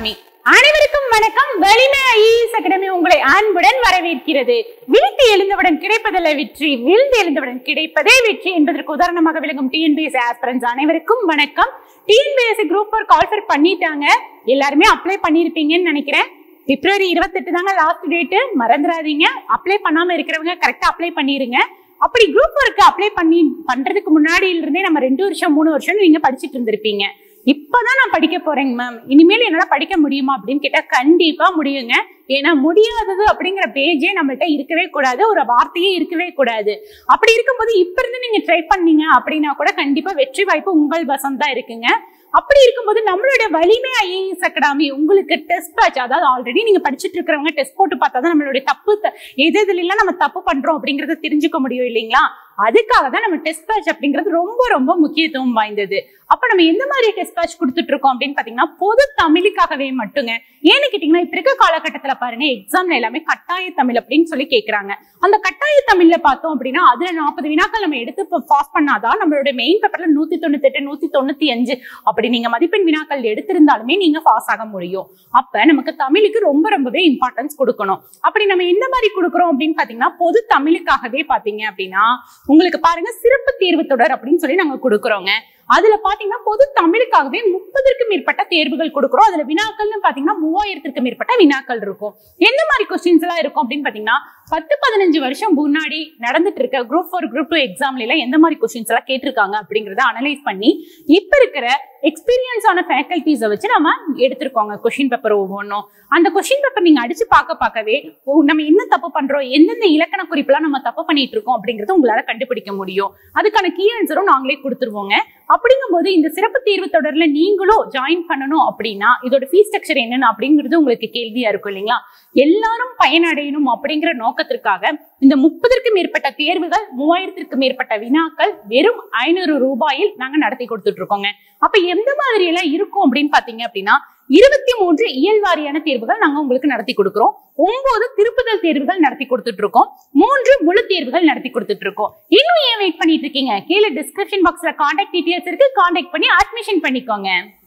academy அனைவருக்கும் வணக்கம் வலிமை ஐஏஎஸ் அகாடமி உங்களை அன்புடன் வரவேற்கிறது விழித்து எழுந்தவுடன் கிடைப்பதல்ல வெற்றி விழுந்து எழுந்தவுடன் கிடைப்பதே வெற்றி என்பதற்கு உதாரணமாக விளங்கும் டிஎன்பிஎஸ் ஆஸ்பிரன்ஸ் அனைவருக்கும் வணக்கம் டிஎன்பிஎஸ் குரூப் ஒரு கால்ஃபர் பண்ணிட்டாங்க எல்லாருமே அப்ளை பண்ணியிருப்பீங்கன்னு நினைக்கிறேன் பிப்ரவரி இருபத்தெட்டு தாங்க லாஸ்ட் டேட்டு மறந்துடாதீங்க அப்ளை பண்ணாம இருக்கிறவங்க கரெக்டா அப்ளை பண்ணிருங்க அப்படி குரூப் ஒர்க்கு அப்ளை பண்ணி பண்றதுக்கு முன்னாடியில இருந்தே நம்ம ரெண்டு வருஷம் மூணு வருஷம் நீங்க படிச்சுட்டு இருந்திருப்பீங்க இப்பதான் நான் படிக்க போறேங்க மேம் இனிமேல் என்னால படிக்க முடியுமா அப்படின்னு கேட்டா கண்டிப்பா முடியுங்க ஏன்னா முடியாதது அப்படிங்கிற பேஜே நம்மள்ட்ட இருக்கவே கூடாது ஒரு வார்த்தையே இருக்கவே கூடாது அப்படி இருக்கும்போது இப்ப இருந்து நீங்க ட்ரை பண்ணீங்க அப்படின்னா கூட கண்டிப்பா வெற்றி வாய்ப்பு உங்கள் வசம் தான் இருக்குங்க அப்படி இருக்கும்போது நம்மளுடைய வலிமை ஐஏஎஸ் அகாடமி உங்களுக்கு டெஸ்ட் பேட்ச் அதாவது ஆல்ரெடி நீங்க படிச்சுட்டு இருக்கிறவங்க டெஸ்ட் போட்டு பார்த்தா தான் நம்மளுடைய தப்பு த- எது எதுல எல்லாம் நம்ம தப்பு பண்றோம் அப்படிங்கறத தெரிஞ்சுக்க முடியும் இல்லைங்களா அதுக்காக தான் நம்ம டெஸ்ட் பேட்ச் அப்படிங்கிறது ரொம்ப ரொம்ப முக்கியத்துவம் வாய்ந்தது அப்ப நம்ம எந்த மாதிரி டெஸ்ட் பேட்ச் கொடுத்துட்டு இருக்கோம் அப்படின்னு பாத்தீங்கன்னா பொது தமிழுக்காகவே மட்டுங்க ஏன்னு கேட்டீங்கன்னா இப்ப இருக்க காலகட்டத்துல பாருங்க எக்ஸாம்ல எல்லாமே கட்டாய தமிழ் அப்படின்னு சொல்லி கேக்குறாங்க அந்த கட்டாய தமிழ்ல பார்த்தோம் அப்படின்னா அதுல நாற்பது வினாக்கள் நம்ம எடுத்து பாஸ் பண்ணாதான் நம்மளோட மெயின் பேப்பர்ல நூத்தி தொண்ணூத்தி எட்டு நூத்தி தொண்ணூத்தி அஞ்சு அப்படி நீங்க மதிப்பெண் வினாக்கள் எடுத்திருந்தாலுமே நீங்க பாஸ் ஆக முடியும் அப்ப நமக்கு தமிழுக்கு ரொம்ப ரொம்பவே இம்பார்ட்டன்ஸ் கொடுக்கணும் அப்படி நம்ம எந்த மாதிரி கொடுக்குறோம் அப்படின்னு பாத்தீங்கன்னா பொது தமிழுக்காகவே பாத்தீங்க அப்படின்னா உங்களுக்கு பாருங்க சிறப்பு தேர்வு தொடர் அப்படின்னு சொல்லி நாங்க கொடுக்குறோங்க அதுல பாத்தீங்கன்னா பொது தமிழுக்காகவே முப்பதற்கும் மேற்பட்ட தேர்வுகள் கொடுக்குறோம் அதுல வினாக்கள்னு பாத்தீங்கன்னா மூவாயிரத்திற்கும் மேற்பட்ட வினாக்கள் இருக்கும் எந்த மாதிரி கொஸ்டின்ஸ் எல்லாம் இருக்கும் அப்படின்னு பாத்தீங்கன்னா பத்து பதினஞ்சு வருஷம் முன்னாடி நடந்துட்டு இருக்க குரூப் ஃபோர் குரூப் டூ எக்ஸாம்ல எல்லாம் எந்த மாதிரி கொஸ்டின்ஸ் எல்லாம் கேட்டிருக்காங்க அப்படிங்கறத அனலைஸ் பண்ணி இப்ப இருக்கிற எக்ஸ்பீரியன்ஸ் ஆன ஃபேக்கல்டிஸை வச்சு நம்ம எடுத்திருக்கோங்க கொஸ்டின் பேப்பர் ஒவ்வொன்றும் அந்த கொஸ்டின் பேப்பர் நீங்க அடிச்சு பார்க்க பார்க்கவே ஓ, நம்ம என்ன தப்பு பண்றோம் எந்தெந்த இலக்கண குறிப்பெல்லாம் நம்ம தப்பு பண்ணிட்டு இருக்கோம் அப்படிங்கறத உங்களால கண்டுபிடிக்க முடியும் அதுக்கான கீ ஆன்சரும் நாங்களே கொடுத்துருவோங்க அப்படிங்கும்போது இந்த சிறப்பு தேர்வு தொடர்ல நீங்களும் ஜாயின் பண்ணணும் அப்படின்னா இதோட ஃபீஸ் ஸ்ட்ரக்சர் என்னன்னு அப்படிங்கிறது உங்களுக்கு கேள்வியா இருக்கும் இல்லைங்களா எல்லாரும் பயனடையணும் அப்படிங்கிற நோக்கத்திற்காக இந்த முப்பதற்கு மேற்பட்ட தேர்வுகள் மூவாயிரத்திற்கு மேற்பட்ட வினாக்கள் வெறும் ஐநூறு ரூபாயில் நாங்க நடத்தி கொடுத்துட்டு இருக்கோங்க அப்ப எந்த மாதிரி எல்லாம் இருக்கும் அப்படின்னு பாத்தீங்க அப்படின்னா இருபத்தி மூன்று இயல் வாரியான தேர்வுகள் நாங்க உங்களுக்கு நடத்தி கொடுக்கிறோம் ஒன்பது திருப்புதல் தேர்வுகள் நடத்தி கொடுத்துட்டு இருக்கோம் மூன்று முழு தேர்வுகள் நடத்தி கொடுத்துட்டு இருக்கோம் இன்னும் ஏன் வெயிட் பண்ணிட்டு இருக்கீங்க கீழே டிஸ்கிரிப்ஷன் பாக்ஸ்ல கான்டாக்ட் டீடைல்ஸ் இருக்கு கான்டாக்ட் பண்ணி அட்மிஷன் பண்ணிக்கோங்க